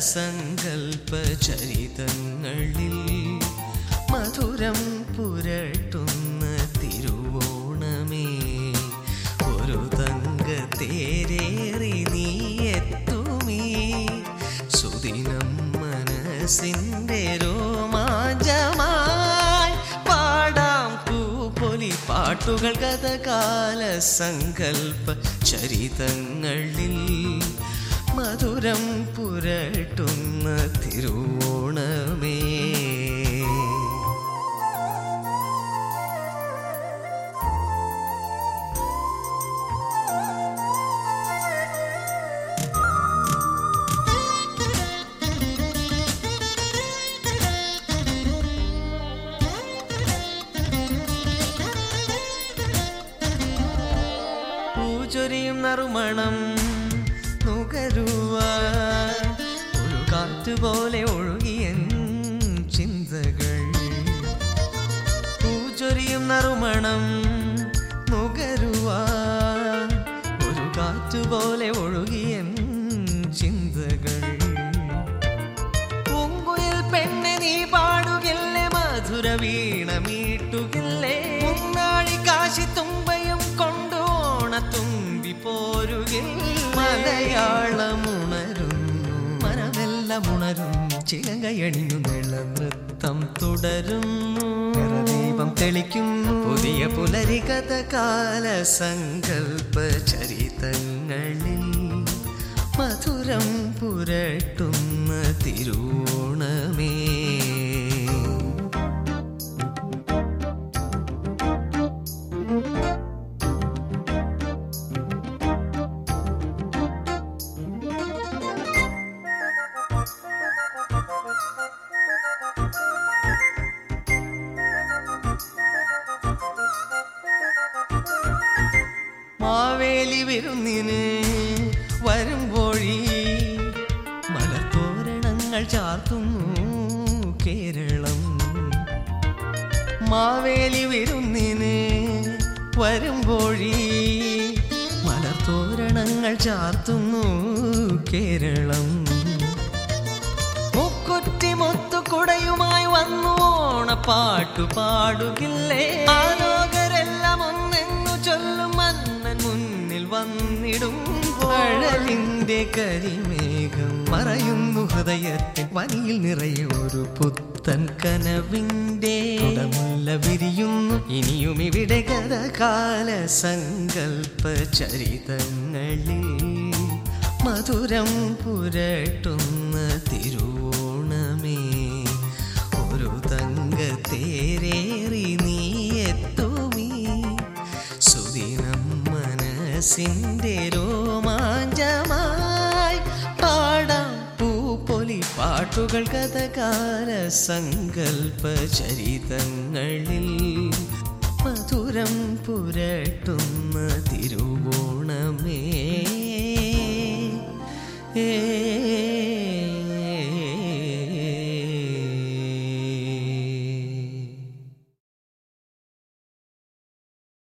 സങ്കൽപ്പ ചരിതങ്ങളിൽ മധുരം പുരട്ടുന്ന തിരുവോണമേ ഒരു തങ്ക തേരേറി നീ എത്തുമീ സുദിനം മനസ്സിൻ്റെ രോമാഞ്ചമായി പാടാം പൂപ്പൊലി പാട്ടുകൾ ഗതകാല സങ്കൽപ്പ ചരിതങ്ങളിൽ മധുരം പുരട്ടുന്ന തിരുവോണമേ പൂച്ചൊരിയും നറുമണം നുകരുവാൻ ഒരു കാറ്റുപോലെ ഒഴുകിയ ചിന്തകൾ പൂച്ചൊരിയും നറുമണം നുകരുവാൻ ഒരു കാറ്റുപോലെ ഒഴുകിയ ചിന്തകൾ പൂങ്കുയിൽ പെണ്ണെ നീ പാടുകില്ലേ മധുര വീണ മീട്ടുകില്ലേ മുന്നാഴി കാശി തുമ്പയും കൊണ്ടു ഓണത്തുമ്പി പോരുകിൽ മലയാളമുണരുന്നു മനമെല്ലാം ഉണരുന്നു ചിലങ്കയണിഞ്ഞു നിള നൃത്തം തുടരുന്നു ദീപം തെളിക്കുന്നു പുതിയ പുലരികത കാല സങ്കൽപ്പ ചരിതങ്ങളിൽ മധുരം പുരട്ടുന്ന തിരുവോണമേ മാവേലി വിരുന്നിന് വരുമ്പോഴി മലത്തോരണങ്ങൾ ചാർത്തുന്നു കേരളം മാവേലി വിരുന്നിന് വരുമ്പോഴി മലത്തോരണങ്ങൾ ചാർത്തുന്നു കേരളം മുക്കുറ്റി മുത്തുകുടയുമായി വന്നു ഓണപ്പാട്ടു പാടുകില്ലേ ആലോകരെല്ലാം ഒന്നെന്നു ചൊല്ലും മന്നൻ മുന്നിൽ വന്നിടും അഴലിന്റെ കരിമേഘം മറയുന്നു ഹൃദയത്തിൽ വനിയിൽ നിറയെ ഒരു പുത്തൻ കനവിന്റെ മുല്ല വിരിയുന്നു ഇനിയും ഇവിടെ ഗതകാല സങ്കൽപ്പ ചരിതങ്ങളിൽ മധുരം പുരട്ടുന്ന തിരുവോണമേ ഒരു തങ്ക തേരേറി നീ എത്തുമീ സുദിനം മനസ്സിൻ്റെ രോമാഞ്ചമായി പാടാം പൂപ്പൊലി പാട്ടുകൾ കഥകാല സങ്കൽപ്പ ചരിതങ്ങളിൽ മധുരം പുരട്ടുന്ന തിരുവോണമേ ഏ